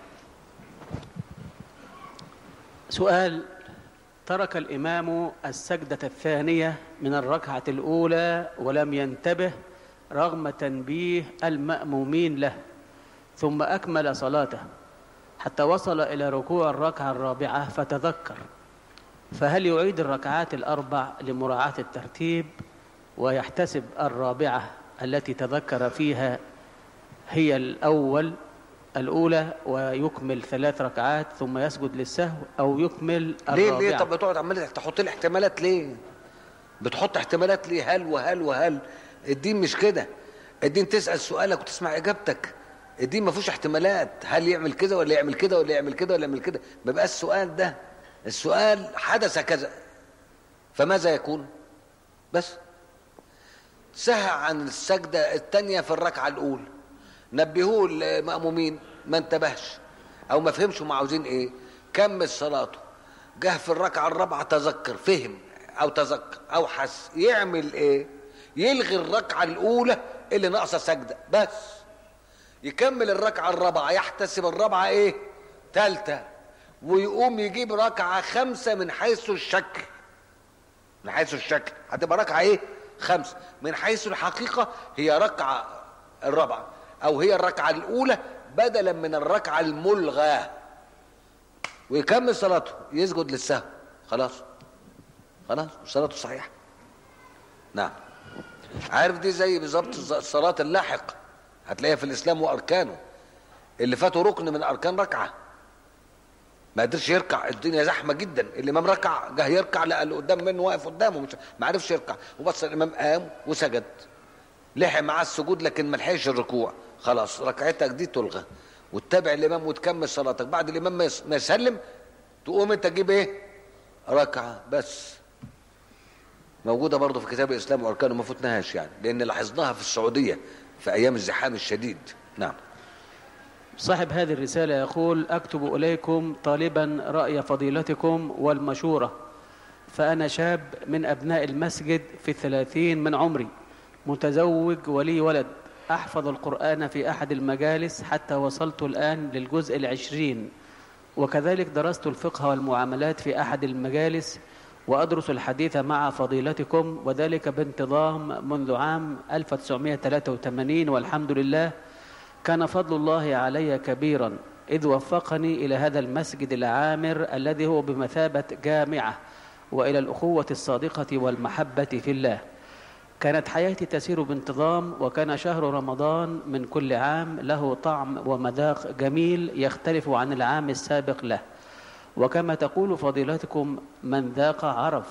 سؤال ترك الإمام السجدة الثانية من الركعة الأولى ولم ينتبه رغم تنبيه المأمومين له ثم أكمل صلاته حتى وصل إلى ركوع الركعة الرابعة فتذكر فهل يعيد الركعات الأربع لمراعاة الترتيب ويحتسب الرابعة التي تذكر فيها هي الأول الأولى ويكمل ثلاث ركعات ثم يسجد للسهو أو يكمل ليه الرابعة ليه طب بتقعد عمال تحط لي احتمالات ليه بتحط احتمالات ليه هل وهل وهل الدين مش كده الدين تسأل سؤالك وتسمع إجابتك الدين ما فيهوش احتمالات هل يعمل كده ولا يعمل كده ولا يعمل كده ولا يعمل كده ما بقاش السؤال ده السؤال حدث كذا فماذا يكون بس سهى عن السجدة الثانية في الركعة الأولى نبهوه المأمومين ما انتبهش أو ما فهمش هم عاوزين إيه كمل صلاته جه في الركعة الرابعة تذكر فهم أو تذكر أو حس يعمل إيه يلغي الركعة الأولى اللي ناقصة سجدة بس يكمل الركعة الرابعة يحتسب الرابعة إيه تالتة ويقوم يجيب ركعة خمسة من حيث الشكل من حيث الشكل هتبقى ركعة ايه خمسة من حيث الحقيقة هي ركعة الرابعة او هي الركعة الاولى بدلا من الركعة الملغاة ويكمل صلاته يسجد للسهو خلاص خلاص صلاته صحيحة نعم عارف دي زي بالظبط صلاة اللاحق هتلاقيها في الاسلام واركانه اللي فاته ركن من اركان ركعه ما قدرش يركع الدنيا زحمه جدا الامام ركع جه يركع لقى اللي قدام منه واقف قدامه مش ما عرفش يركع وبص الامام قام وسجد لحق معاه السجود لكن ما لحقش الركوع خلاص ركعتك دي تلغى وتتابع الامام وتكمل صلاتك بعد الامام ما يس- ما يسلم تقوم انت تجيب ايه ركعه بس موجوده برضه في كتاب الاسلام واركانه ما فوتناهاش يعني لان لاحظناها في السعوديه في ايام الزحام الشديد نعم صاحب هذه الرسالة يقول أكتب إليكم طالبا رأي فضيلتكم والمشورة فأنا شاب من أبناء المسجد في الثلاثين من عمري متزوج ولي ولد أحفظ القرآن في أحد المجالس حتى وصلت الآن للجزء العشرين وكذلك درست الفقه والمعاملات في أحد المجالس وأدرس الحديث مع فضيلتكم وذلك بانتظام منذ عام 1983 والحمد لله كان فضل الله علي كبيرا إذ وفقني إلى هذا المسجد العامر الذي هو بمثابة جامعة وإلى الأخوة الصادقة والمحبة في الله كانت حياتي تسير بانتظام وكان شهر رمضان من كل عام له طعم ومذاق جميل يختلف عن العام السابق له وكما تقول فضيلتكم من ذاق عرف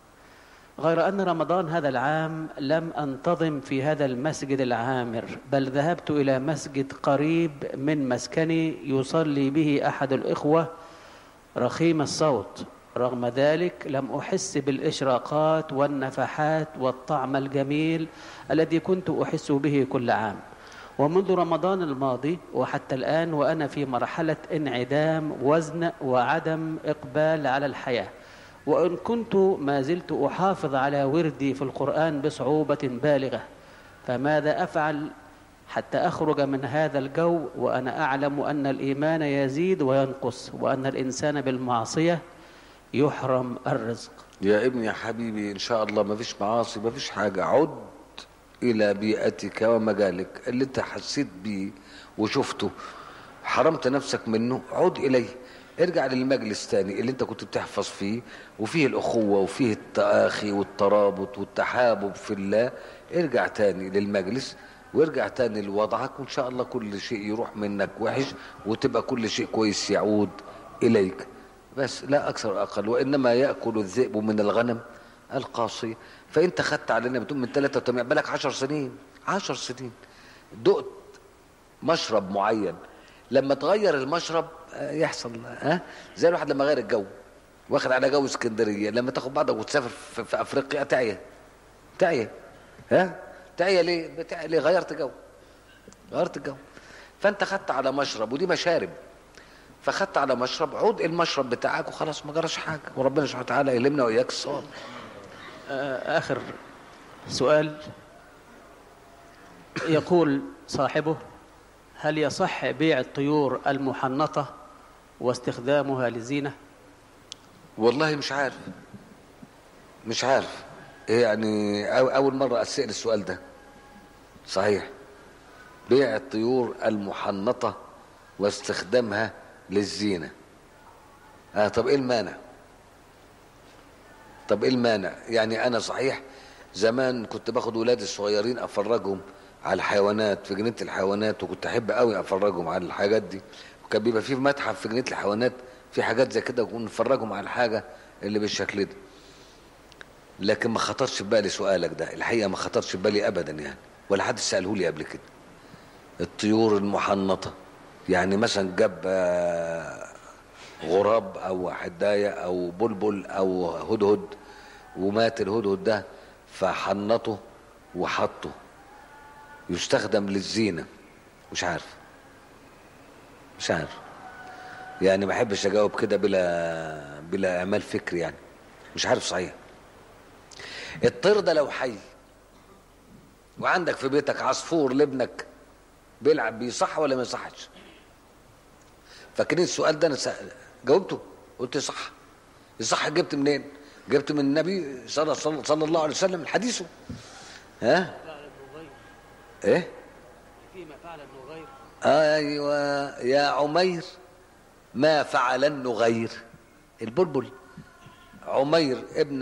غير أن رمضان هذا العام لم أنتظم في هذا المسجد العامر بل ذهبت إلى مسجد قريب من مسكني يصلي به أحد الإخوة رخيم الصوت رغم ذلك لم أحس بالإشراقات والنفحات والطعم الجميل الذي كنت أحس به كل عام ومنذ رمضان الماضي وحتى الآن وأنا في مرحلة انعدام وزن وعدم إقبال على الحياة وإن كنت ما زلت أحافظ على وردي في القرآن بصعوبة بالغة فماذا أفعل حتى أخرج من هذا الجو وأنا أعلم أن الإيمان يزيد وينقص وأن الإنسان بالمعصية يحرم الرزق يا ابني يا حبيبي ان شاء الله ما فيش معاصي ما فيش حاجه عد الى بيئتك ومجالك اللي انت حسيت بيه وشفته حرمت نفسك منه عد اليه ارجع للمجلس تاني اللي انت كنت بتحفظ فيه وفيه الاخوه وفيه التآخي والترابط والتحابب في الله ارجع تاني للمجلس وارجع تاني لوضعك وان شاء الله كل شيء يروح منك وحش وتبقى كل شيء كويس يعود اليك بس لا اكثر واقل وانما ياكل الذئب من الغنم القاصيه فانت خدت علينا بتقول من 83 بالك 10 سنين 10 سنين دقت مشرب معين لما تغير المشرب آه، يحصل ها زي الواحد لما غير الجو واخد على جو اسكندريه لما تاخد بعضك وتسافر في, في افريقيا تعيا تعيا ها تعيا ليه بتعيا ليه غيرت جو غيرت الجو فانت خدت على مشرب ودي مشارب فخدت على مشرب عود المشرب بتاعك وخلاص ما جراش حاجه وربنا سبحانه وتعالى يلمنا واياك الصواب آه، آخر سؤال يقول صاحبه هل يصح بيع الطيور المحنطة واستخدامها للزينة والله مش عارف مش عارف إيه يعني أو- اول مره اسال السؤال ده صحيح بيع الطيور المحنطه واستخدامها للزينه اه طب ايه المانع طب ايه المانع يعني انا صحيح زمان كنت باخد ولادي الصغيرين افرجهم على الحيوانات في جنينه الحيوانات وكنت احب قوي افرجهم على الحاجات دي وكان بيبقى في متحف في جنينه الحيوانات في حاجات زي كده ونفرجهم على الحاجه اللي بالشكل ده لكن ما خطرش في بالي سؤالك ده الحقيقه ما خطرش في بالي ابدا يعني ولا حد ساله لي قبل كده الطيور المحنطه يعني مثلا جاب آه، غراب او حدايه او بلبل او هدهد ومات الهدهد ده فحنطه وحطه يستخدم للزينه مش عارف مش عارف يعني ما احبش اجاوب كده بلا بلا اعمال فكر يعني مش عارف صحيح الطير ده لو حي وعندك في بيتك عصفور لابنك بيلعب بيه صح ولا ما يصحش فاكرين السؤال ده انا سأل جاوبته قلت صح يصح جبت منين جبت من النبي صلى, صلى, صلى الله عليه وسلم من حديثه ها ايه فيما فعل ابن غير ايوه يا عمير ما فعل النغير البلبل عمير ابن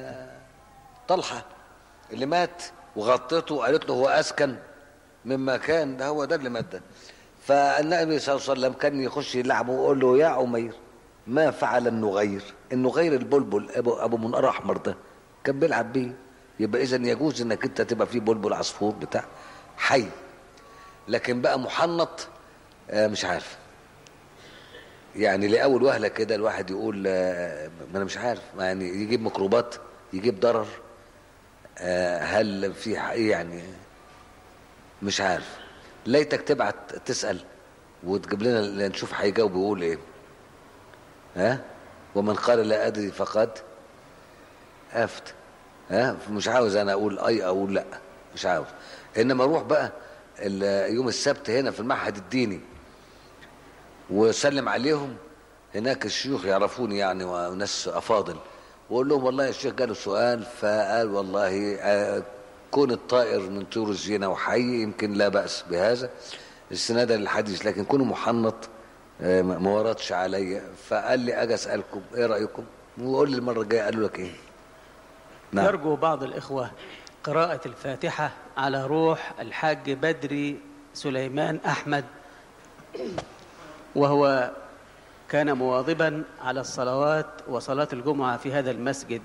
طلحه اللي مات وغطته وقالت له هو اسكن من مكان ده هو ده اللي مات ده فالنبي صلى الله عليه وسلم كان يخش يلعب ويقول له يا عمير ما فعل النغير النغير البلبل ابو ابو منقار احمر ده كان بيلعب بيه يبقى اذا يجوز انك انت تبقى فيه بلبل عصفور بتاع حي لكن بقى محنط آه، مش عارف يعني لاول وهله كده الواحد يقول آه، ما انا مش عارف ما يعني يجيب ميكروبات يجيب ضرر آه، هل في ح- يعني مش عارف ليتك تبعت تسال وتجيب لنا نشوف هيجاوب يقول ايه ها ومن قال لا ادري فقد افتي ها مش عاوز انا اقول اي اقول لا مش عاوز انما اروح بقى ال- يوم السبت هنا في المعهد الديني وسلم عليهم هناك الشيوخ يعرفوني يعني وناس افاضل واقول لهم والله يا شيخ جاله سؤال فقال والله آه، كون الطائر من طيور الزينه وحي يمكن لا باس بهذا استنادا للحديث لكن كونه محنط آه، ما ما وردش عليا فقال لي اجي اسالكم ايه رايكم وقول لي المره الجايه قالوا لك ايه نعم. يرجو بعض الإخوة قراءة الفاتحة على روح الحاج بدري سليمان أحمد وهو كان مواظبا على الصلوات وصلاة الجمعة في هذا المسجد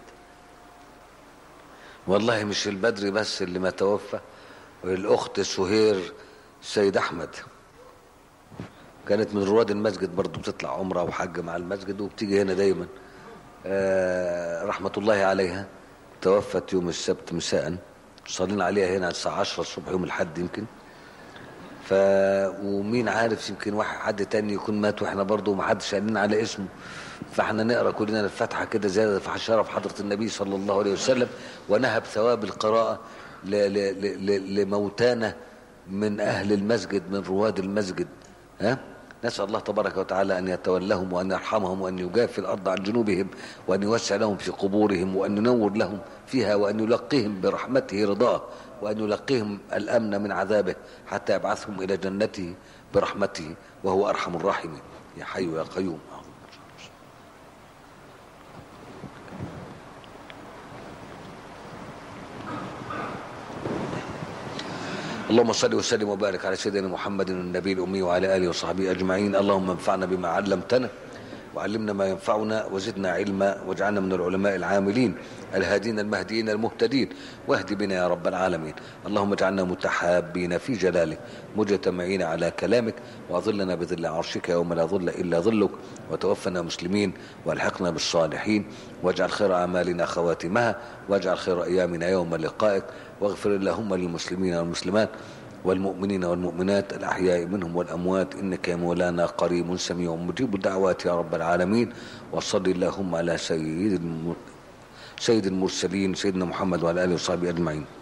والله مش البدري بس اللي ما توفى الاخت سهير سيد احمد كانت من رواد المسجد برضو بتطلع عمره وحج مع المسجد وبتيجي هنا دايما آه رحمه الله عليها توفت يوم السبت مساء صلينا عليها هنا الساعه 10 الصبح يوم الاحد يمكن ف ومين عارف يمكن واحد حد تاني يكون مات واحنا برضه ما حدش قال لنا على اسمه فاحنا نقرا كلنا الفاتحه كده زياده في شرف حضره النبي صلى الله عليه وسلم ونهب ثواب القراءه ل... ل... ل... لموتانا من اهل المسجد من رواد المسجد ها نسال الله تبارك وتعالى ان يتولهم وان يرحمهم وان يجافي الارض عن جنوبهم وان يوسع لهم في قبورهم وان ينور لهم فيها وان يلقيهم برحمته رضاه وأن يلقيهم الأمن من عذابه حتى يبعثهم إلى جنته برحمته وهو أرحم الراحمين يا حي يا قيوم اللهم صل وسلم وبارك على سيدنا محمد النبي الأمي وعلى آله وصحبه أجمعين اللهم انفعنا بما علمتنا وعلمنا ما ينفعنا وزدنا علما واجعلنا من العلماء العاملين الهادين المهديين المهتدين واهد بنا يا رب العالمين اللهم اجعلنا متحابين في جلالك مجتمعين على كلامك واظلنا بظل عرشك يوم لا ظل الا ظلك وتوفنا مسلمين والحقنا بالصالحين واجعل خير اعمالنا خواتمها واجعل خير ايامنا يوم لقائك واغفر اللهم للمسلمين والمسلمات والمؤمنين والمؤمنات الأحياء منهم والأموات إنك يا مولانا قريب سميع مجيب الدعوات يا رب العالمين وصل اللهم على سيد الم... سيد المرسلين سيدنا محمد وعلى آله وصحبه أجمعين